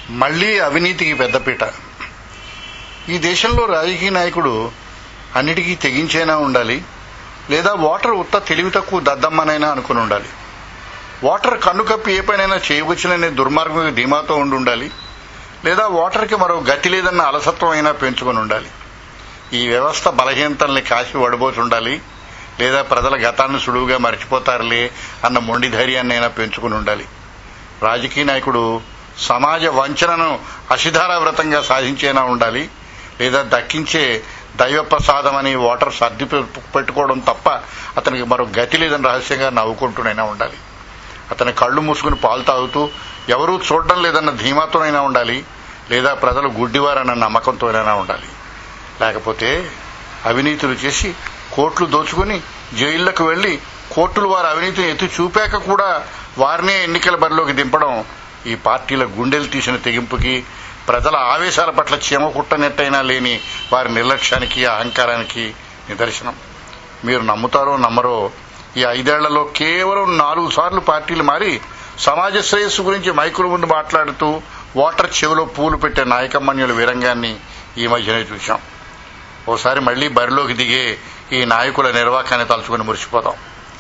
మళ్లీ అవినీతికి పెద్దపీట ఈ దేశంలో రాజకీయ నాయకుడు అన్నిటికీ తెగించైనా ఉండాలి లేదా ఓటర్ ఉత్త తెలివి తక్కువ దద్దమ్మనైనా అనుకుని ఉండాలి ఓటర్ కన్ను కప్పి ఏ పనైనా చేయవచ్చుననే దుర్మార్గం ధీమాతో ఉండి ఉండాలి లేదా ఓటర్కి మరో గతి లేదన్న అలసత్వం అయినా పెంచుకొని ఉండాలి ఈ వ్యవస్థ బలహీనతల్ని కాసి వడబోసి ఉండాలి లేదా ప్రజల గతాన్ని సులువుగా మర్చిపోతారులే అన్న మొండి ధైర్యాన్నైనా పెంచుకుని ఉండాలి రాజకీయ నాయకుడు సమాజ వంచనను అశిధార వ్రతంగా సాధించేనా ఉండాలి లేదా దక్కించే దైవ ప్రసాదం అని ఓటర్ సర్ది పెట్టుకోవడం తప్ప అతనికి మరో గతి లేదని రహస్యంగా నవ్వుకుంటూనైనా ఉండాలి అతని కళ్ళు మూసుకుని పాలు తాగుతూ ఎవరూ చూడడం లేదన్న ధీమాతోనైనా ఉండాలి లేదా ప్రజలు గుడ్డివారన్న నమ్మకంతోనైనా ఉండాలి లేకపోతే అవినీతులు చేసి కోట్లు దోచుకుని జైళ్లకు వెళ్లి కోర్టులు వారి అవినీతిని ఎత్తి చూపాక కూడా వారినే ఎన్నికల బరిలోకి దింపడం ఈ పార్టీల గుండెలు తీసిన తెగింపుకి ప్రజల ఆవేశాల పట్ల చీమ కుట్టనట్టయినా లేని వారి నిర్లక్ష్యానికి అహంకారానికి నిదర్శనం మీరు నమ్ముతారో నమ్మరో ఈ ఐదేళ్లలో కేవలం నాలుగు సార్లు పార్టీలు మారి సమాజ శ్రేయస్సు గురించి మైకుల ముందు మాట్లాడుతూ ఓటర్ చెవిలో పూలు పెట్టే నాయకమన్యుల వీరంగాన్ని ఈ మధ్యనే చూశాం ఓసారి మళ్లీ బరిలోకి దిగే ఈ నాయకుల నిర్వాకాన్ని తలుచుకుని మురిసిపోతాం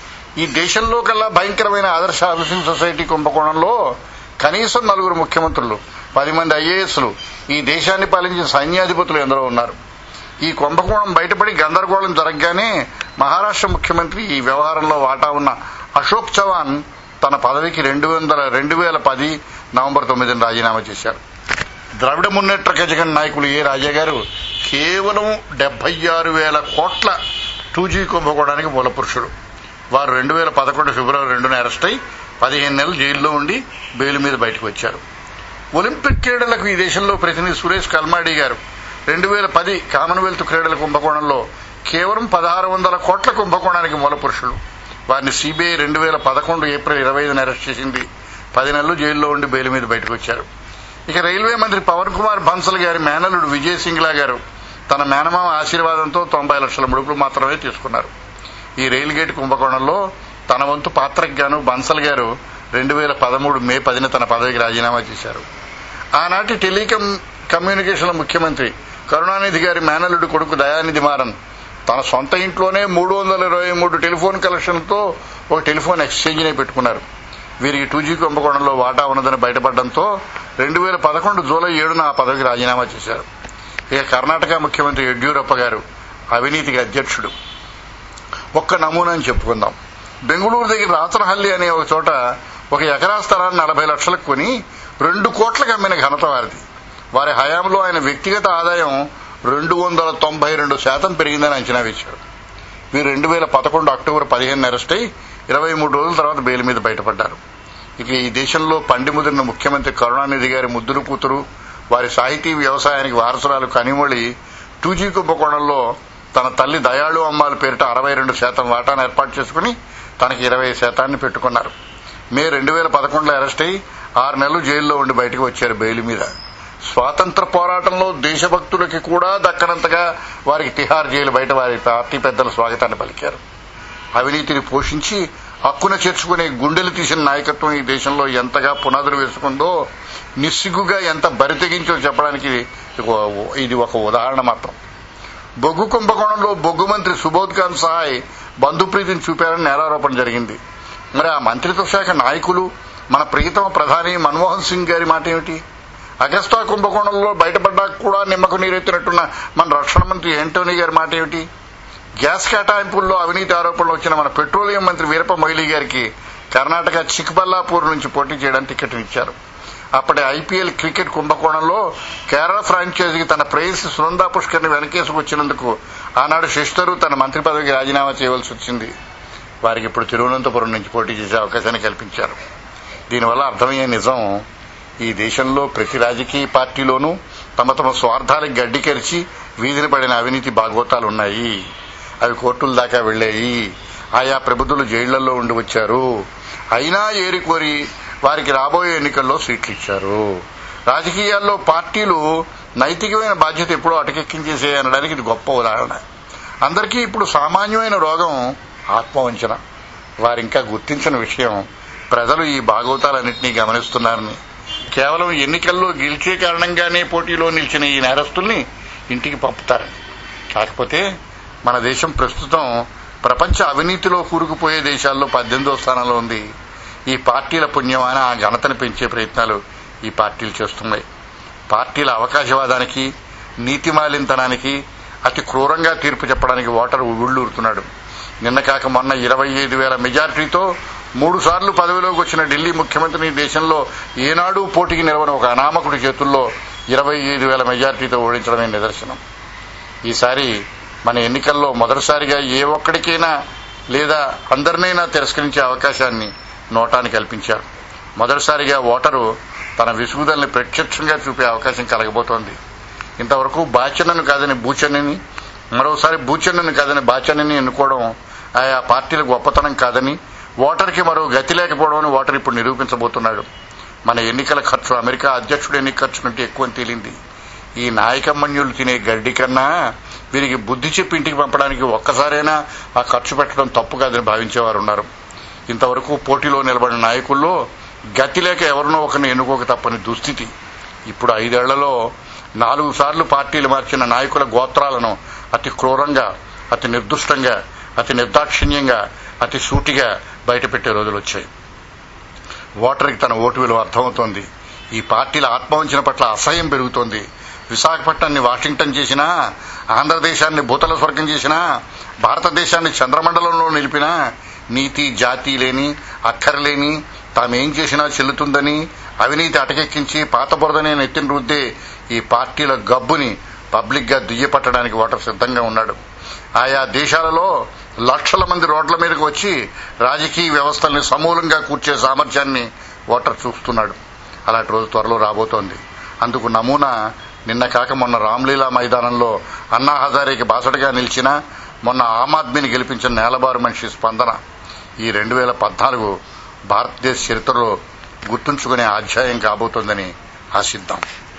ఈ దేశంలో కల్లా భయంకరమైన ఆదర్శ హౌసింగ్ సొసైటీ కుంభకోణంలో కనీసం నలుగురు ముఖ్యమంత్రులు పది మంది ఐఏఎస్లు ఈ దేశాన్ని పాలించిన సైన్యాధిపతులు ఎందరో ఉన్నారు ఈ కుంభకోణం బయటపడి గందరగోళం జరగగానే మహారాష్ట్ర ముఖ్యమంత్రి ఈ వ్యవహారంలో వాటా ఉన్న అశోక్ చవాన్ తన పదవికి రెండు వందల రెండు వేల పది నవంబర్ తొమ్మిదిని రాజీనామా చేశారు ద్రవిడ మున్నేట్ర కజగన్ నాయకులు ఏ రాజా గారు కేవలం డెబ్బై ఆరు వేల కోట్ల టూ జీ కుంభకోణానికి మూలపురుషుడు వారు రెండు వేల పదకొండు ఫిబ్రవరి రెండున అరెస్ట్ అయి పదిహేను నెలలు జైల్లో ఉండి బెయిల్ మీద బయటకు వచ్చారు ఒలింపిక్ క్రీడలకు ఈ దేశంలో ప్రతినిధి సురేష్ కల్మాడి గారు రెండు వేల పది కామన్వెల్త్ క్రీడల కుంభకోణంలో కేవలం పదహారు వందల కోట్ల కుంభకోణానికి మూలపురుషులు వారిని సిబిఐ రెండు వేల పదకొండు ఏప్రిల్ ఇరవై ఐదున అరెస్ట్ చేసింది పది నెలలు జైల్లో ఉండి బెయిల్ మీద బయటకు వచ్చారు ఇక రైల్వే మంత్రి పవన్ కుమార్ బన్సల్ గారి మేనలుడు విజయ్ సింగ్లా గారు తన మేనమామ ఆశీర్వాదంతో తొంభై లక్షల ముడుపులు మాత్రమే తీసుకున్నారు ఈ రైలు గేట్ కుంభకోణంలో తన వంతు పాత్రకు గాను బన్సల్ గారు రెండు వేల పదమూడు మే పదిన తన పదవికి రాజీనామా చేశారు ఆనాటి టెలికం కమ్యూనికేషన్ల ముఖ్యమంత్రి కరుణానిధి గారి మేనల్లుడి కొడుకు దయానిధి మారన్ తన సొంత ఇంట్లోనే మూడు వందల ఇరవై మూడు టెలిఫోన్ కలెక్షన్లతో ఒక టెలిఫోన్ ఎక్స్చేంజ్నే పెట్టుకున్నారు వీరికి టూ జీ కుంభకోణంలో వాటా ఉన్నదని బయటపడడంతో రెండు వేల పదకొండు జూలై ఏడున ఆ పదవికి రాజీనామా చేశారు ఇక కర్ణాటక ముఖ్యమంత్రి యడ్యూరప్ప గారు అవినీతికి అధ్యక్షుడు ఒక్క నమూనాని చెప్పుకుందాం బెంగళూరు దగ్గర రాతనహల్లి అనే ఒక చోట ఒక ఎకరా స్థలాన్ని నలభై లక్షలకు కొని రెండు కోట్లకు అమ్మిన ఘనత వారిది వారి హయాంలో ఆయన వ్యక్తిగత ఆదాయం రెండు వందల తొంభై రెండు శాతం పెరిగిందని అంచనా వేశారు వీరు రెండు వేల పదకొండు అక్టోబర్ పదిహేను అరెస్ట్ అయి ఇరవై మూడు రోజుల తర్వాత బెయిల్ మీద బయటపడ్డారు ఇక ఈ దేశంలో పండి ముదిరిన ముఖ్యమంత్రి కరుణానిధి గారి ముద్దురు కూతురు వారి సాహితీ వ్యవసాయానికి వారసురాలు కనిమొళి టూ జీ కుంభకోణంలో తన తల్లి దయాళు అమ్మాల పేరిట అరవై రెండు శాతం వాటాను ఏర్పాటు చేసుకుని తనకి ఇరవై శాతాన్ని పెట్టుకున్నారు మే రెండు వేల పదకొండులో అరెస్ట్ అయి ఆరు నెలలు జైల్లో ఉండి బయటకు వచ్చారు బెయిల్ మీద స్వాతంత్ర పోరాటంలో దేశభక్తులకి కూడా దక్కనంతగా వారికి తిహార్ జైలు బయట వారి పార్టీ పెద్దల స్వాగతాన్ని పలికారు అవినీతిని పోషించి హక్కున చేర్చుకునే గుండెలు తీసిన నాయకత్వం ఈ దేశంలో ఎంతగా పునాదులు వేసుకుందో నిస్సిగ్గుగా ఎంత బరితెగించో చెప్పడానికి ఇది ఒక ఉదాహరణ మాత్రం బొగ్గు కుంభకోణంలో బొగ్గు మంత్రి సుబోధ్ ఖాన్ సహాయ్ బంధుప్రీతిని చూపారని నేరారోపణ జరిగింది మరి ఆ మంత్రిత్వ శాఖ నాయకులు మన ప్రియతమ ప్రధాని మన్మోహన్ సింగ్ గారి మాట ఏమిటి అగస్తా కుంభకోణంలో బయటపడ్డాక కూడా నిమ్మకు నీరెత్తినట్టున్న మన రక్షణ మంత్రి యాంటోనీ గారి మాట ఏమిటి గ్యాస్ కేటాయింపుల్లో అవినీతి ఆరోపణలు వచ్చిన మన పెట్రోలియం మంత్రి వీరప్ప మొయిలీ గారికి కర్ణాటక చిక్బల్లాపూర్ నుంచి పోటీ చేయడానికి టికెట్ ఇచ్చారు అప్పటి ఐపీఎల్ క్రికెట్ కుంభకోణంలో కేరళ ఫ్రాంచైజీకి తన ప్రేయసి సునందా పుష్కర్ ని వెనకేసుకొచ్చినందుకు ఆనాడు శశిధరు తన మంత్రి పదవికి రాజీనామా చేయవలసి వచ్చింది వారికి ఇప్పుడు తిరువనంతపురం నుంచి పోటీ చేసే అవకాశాన్ని కల్పించారు దీనివల్ల అర్థమయ్యే నిజం ఈ దేశంలో ప్రతి రాజకీయ పార్టీలోనూ తమ తమ స్వార్థాలకు గడ్డి కరిచి వీధిని పడిన అవినీతి భాగవతాలు ఉన్నాయి అవి కోర్టుల దాకా వెళ్లాయి ఆయా ప్రబుద్ధులు జైళ్లలో ఉండి వచ్చారు అయినా ఏరికోరి వారికి రాబోయే ఎన్నికల్లో సీట్లు ఇచ్చారు రాజకీయాల్లో పార్టీలు నైతికమైన బాధ్యత ఎప్పుడో అటకెక్కించేసే అనడానికి ఇది గొప్ప ఉదాహరణ అందరికీ ఇప్పుడు సామాన్యమైన రోగం ఆత్మవంచన వారింకా గుర్తించిన విషయం ప్రజలు ఈ భాగవతాలన్నింటినీ గమనిస్తున్నారని కేవలం ఎన్నికల్లో గెలిచే కారణంగానే పోటీలో నిలిచిన ఈ నేరస్తుల్ని ఇంటికి పంపుతారు కాకపోతే మన దేశం ప్రస్తుతం ప్రపంచ అవినీతిలో కూరుకుపోయే దేశాల్లో పద్దెనిమిదో స్థానంలో ఉంది ఈ పార్టీల పుణ్యమాన ఆ ఘనతను పెంచే ప్రయత్నాలు ఈ పార్టీలు చేస్తున్నాయి పార్టీల అవకాశవాదానికి నీతిమాలింతనానికి అతి క్రూరంగా తీర్పు చెప్పడానికి ఓటరు ఉళ్ళూరుతున్నాడు నిన్న కాక మొన్న ఇరవై ఐదు వేల మెజారిటీతో మూడు సార్లు పదవిలోకి వచ్చిన ఢిల్లీ ముఖ్యమంత్రిని దేశంలో ఏనాడు పోటీకి నిలవని ఒక అనామకుడి చేతుల్లో ఇరవై ఐదు వేల మెజారిటీతో ఓడించడమే నిదర్శనం ఈసారి మన ఎన్నికల్లో మొదటిసారిగా ఏ ఒక్కడికైనా లేదా అందరినైనా తిరస్కరించే అవకాశాన్ని నోటాన్ని కల్పించారు మొదటిసారిగా ఓటరు తన విసుగుదల్ని ప్రత్యక్షంగా చూపే అవకాశం కలగబోతోంది ఇంతవరకు బాచన్నను కాదని బూచన్నని మరోసారి బూచన్నను కాదని బాచన్నని ఎన్నుకోవడం ఆయా పార్టీల గొప్పతనం కాదని ఓటర్కి మరో గతి లేకపోవడం అని ఓటర్ ఇప్పుడు నిరూపించబోతున్నాడు మన ఎన్నికల ఖర్చు అమెరికా అధ్యక్షుడు ఎన్నిక ఖర్చు కంటే ఎక్కువ అని తేలింది ఈ నాయకమ్మన్యులు తినే గడ్డి కన్నా వీరికి బుద్ధి చెప్పి ఇంటికి పంపడానికి ఒక్కసారైనా ఆ ఖర్చు పెట్టడం తప్పు కాదని భావించేవారు ఉన్నారు ఇంతవరకు పోటీలో నిలబడిన నాయకుల్లో గతి లేక ఎవరినో ఒకరిని ఎన్నుకోక తప్పని దుస్థితి ఇప్పుడు ఐదేళ్లలో నాలుగు సార్లు పార్టీలు మార్చిన నాయకుల గోత్రాలను అతి క్రూరంగా అతి నిర్దుష్టంగా అతి నిర్దాక్షిణ్యంగా అతి సూటిగా బయటపెట్టే రోజులు వచ్చాయి ఓటర్కి తన ఓటు విలువ అర్థమవుతోంది ఈ పార్టీల ఆత్మవంచన పట్ల అసహ్యం పెరుగుతోంది విశాఖపట్నాన్ని వాషింగ్టన్ చేసినా ఆంధ్రదేశాన్ని భూతల స్వర్గం చేసినా భారతదేశాన్ని చంద్రమండలంలో నిలిపినా నీతి జాతి లేని అక్కరలేని తామేం చేసినా చెల్లుతుందని అవినీతి అటకెక్కించి పాత బురదనే నెత్తిన రుద్దే ఈ పార్టీల గబ్బుని పబ్లిక్ గా దుయ్యపట్టడానికి ఓటర్ సిద్ధంగా ఉన్నాడు ఆయా దేశాలలో లక్షల మంది రోడ్ల మీదకి వచ్చి రాజకీయ వ్యవస్థల్ని సమూలంగా కూర్చే సామర్థ్యాన్ని ఓటర్ చూస్తున్నాడు అలాంటి రోజు త్వరలో రాబోతోంది అందుకు నమూనా నిన్న కాక మొన్న రామ్లీలా మైదానంలో అన్నా హజారేకి బాసటగా నిలిచిన మొన్న ఆమ్ ఆద్మీని గెలిపించిన నేలబారు మనిషి స్పందన ఈ రెండు వేల పద్నాలుగు భారతదేశ చరిత్రలో గుర్తుంచుకునే అధ్యాయం కాబోతోందని ఆశిద్దాం